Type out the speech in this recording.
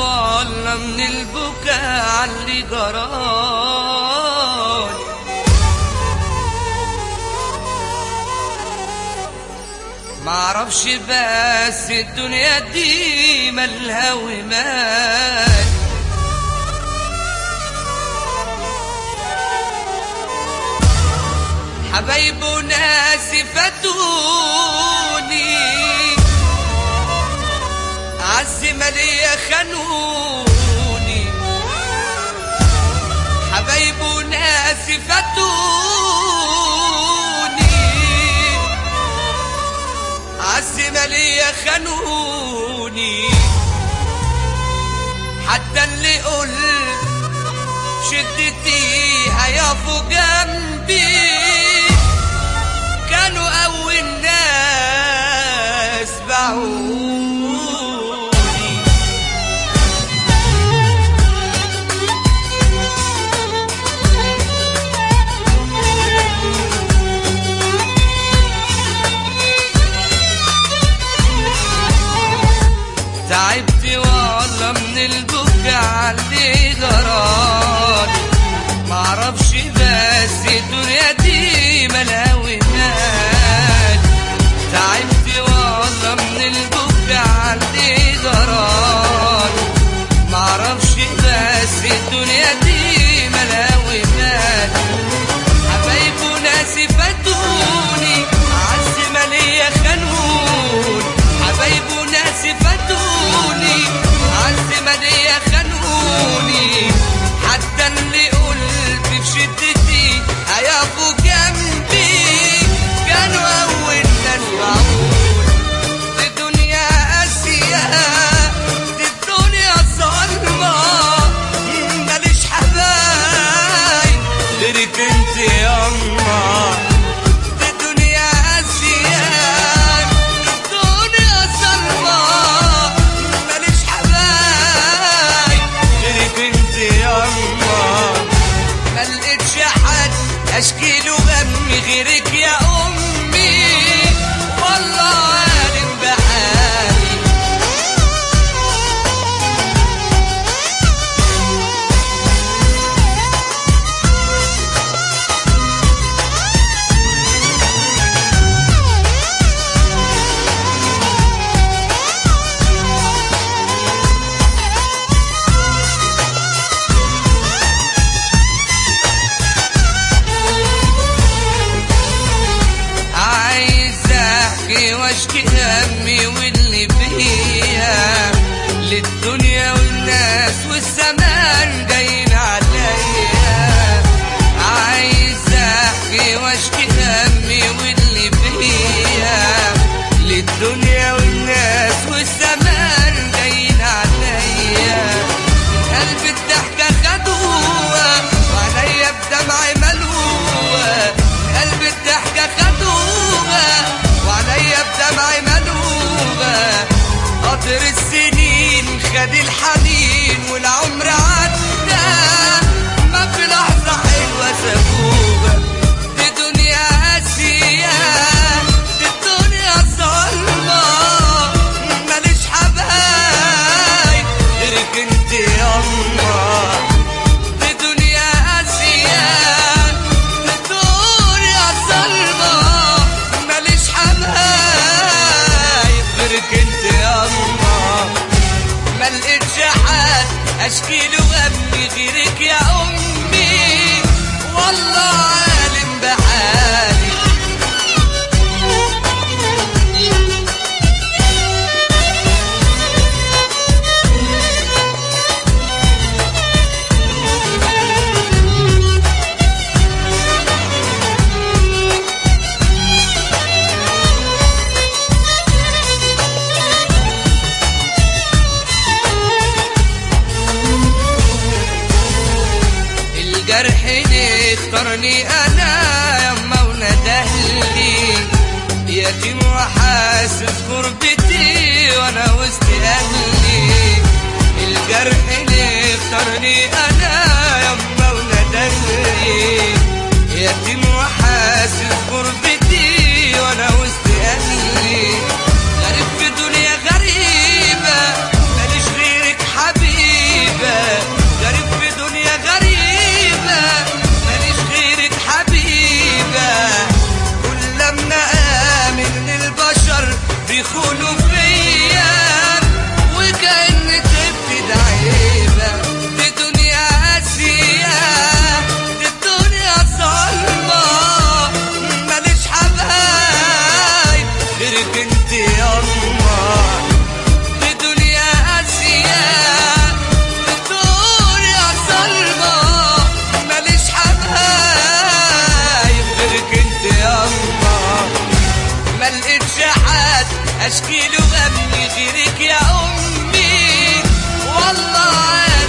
والله من البكاء عاللي جرالي معرفش بس الدنيا دي مالها ومال حبايب وناس فاتوني عز مالية خانوني حبايب وناس فاتوني عز مالية خانوني حتى اللي قل شدتي هيقفوا جنبي كانوا أول ناس باعوني تعبت والله من البكاء عاللي جرالي معرفش بس الدنيا دي مالها ومال تعبت والله من البكاء عاللي جرالي معرفش بس الدنيا دي مالها ومال حبايب وناس فاتوني عز مالية خانون حبايب وناس فاتوني عز مالية خانوني حتى اللي قلت في شدتي هيقفوا جنبي كانوا أول ناس معقول دي الدنيا قاسية دي الدنيا ظلمة ماليش حبايب غيرك انت ياما دي الدنيا قاسية دي الدنيا ظلمة ماليش حبايب غيرك انت ياما ملقتش حد اشكي له غمي غيرك يا امي والله عالم بحالي عايز احكي واشكي همي واللي فيها للدنيا والناس والزمان جايين عليا عايز احكي واشكي همي واللي فيها للدنيا والناس والزمان جايين عليا من قلب الضحكة خدوها وعليا بدمعي ملوها من قلب الضحكة خدوها وعليا بدمعي ملوها قطر السنين خد الحنين والعمر عدى ما في لحظة حلوة سابوها دي دنيا قاسية دي الدنيا ظلمة ماليش حبايب غيرك انت ياما دي دنيا قاسية دي الدنيا ظلمة ماليش حبايب غيرك انت ياما ملقتش حد اشكي له غمي غيرك يا امي والله عالم بحالي الجرح ليه اختارني انا يما وندهلي يتيم وحاسس غربتي وانا وسط اهلي الجرح ليه اختارني انا يما وندهلي يتيم وحاسس غربتي وانا وسط اهلي غريب في دنيا غريبة ماليش غيرك حبيب غيرك انت يما في دنيا قاسية في دنيا ظلمة ماليش حبايب غيرك انت يما ما لقيتش حد اشكي له غمي غيرك يا امي والله